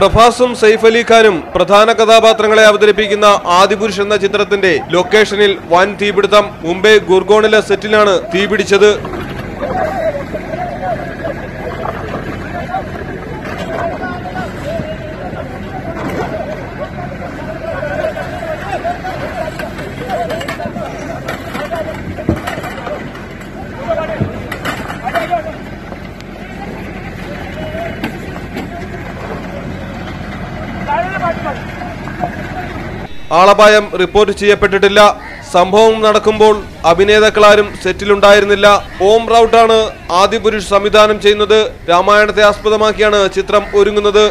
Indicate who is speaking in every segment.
Speaker 1: പ്രഭാസും Saif Ali ഖാനും പ്രധാന കഥാപാത്രങ്ങളെ അവതരിപ്പിക്കുന്ന ആദിപുരുഷ് എന്ന ചിത്രത്തിന്റെ ലൊക്കേഷനിൽ വൻ തീപിടുത്തം മുംബൈ ഗുർഗോണിലെ സെറ്റിലാണ് തീപിടിച്ചത് ആളപായം റിപ്പോർട്ട് ചെയ്യപ്പെട്ടിട്ടില്ല സംഭവം നടക്കുമ്പോൾ അഭിനേതാക്കളാരും സെറ്റിലുണ്ടായിരുന്നില്ല ഓം റൌട്ടാണ് ആദിപുരുഷ് സംവിധാനം ചെയ്യുന്നത് രാമായണത്തെ ആസ്പദമാക്കിയാണ് ചിത്രം ഒരുങ്ങുന്നത്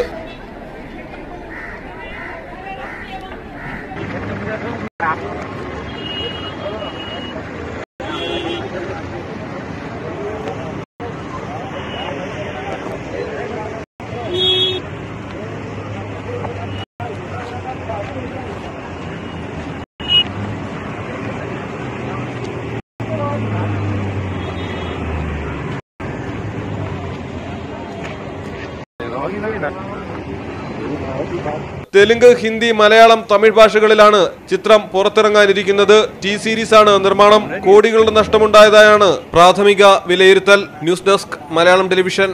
Speaker 1: തെലുങ്ക് ഹിന്ദി മലയാളം തമിഴ് ഭാഷകളിലാണ് ചിത്രം പുറത്തിറങ്ങാനിരിക്കുന്നത് ടി സീരീസ് ആണ് നിർമ്മാണം കോടികളുടെ നഷ്ടമുണ്ടായതായാണ് പ്രാഥമിക വിലയിരുത്തൽ ന്യൂസ് ഡെസ്ക് മലയാളം ടെലിവിഷൻ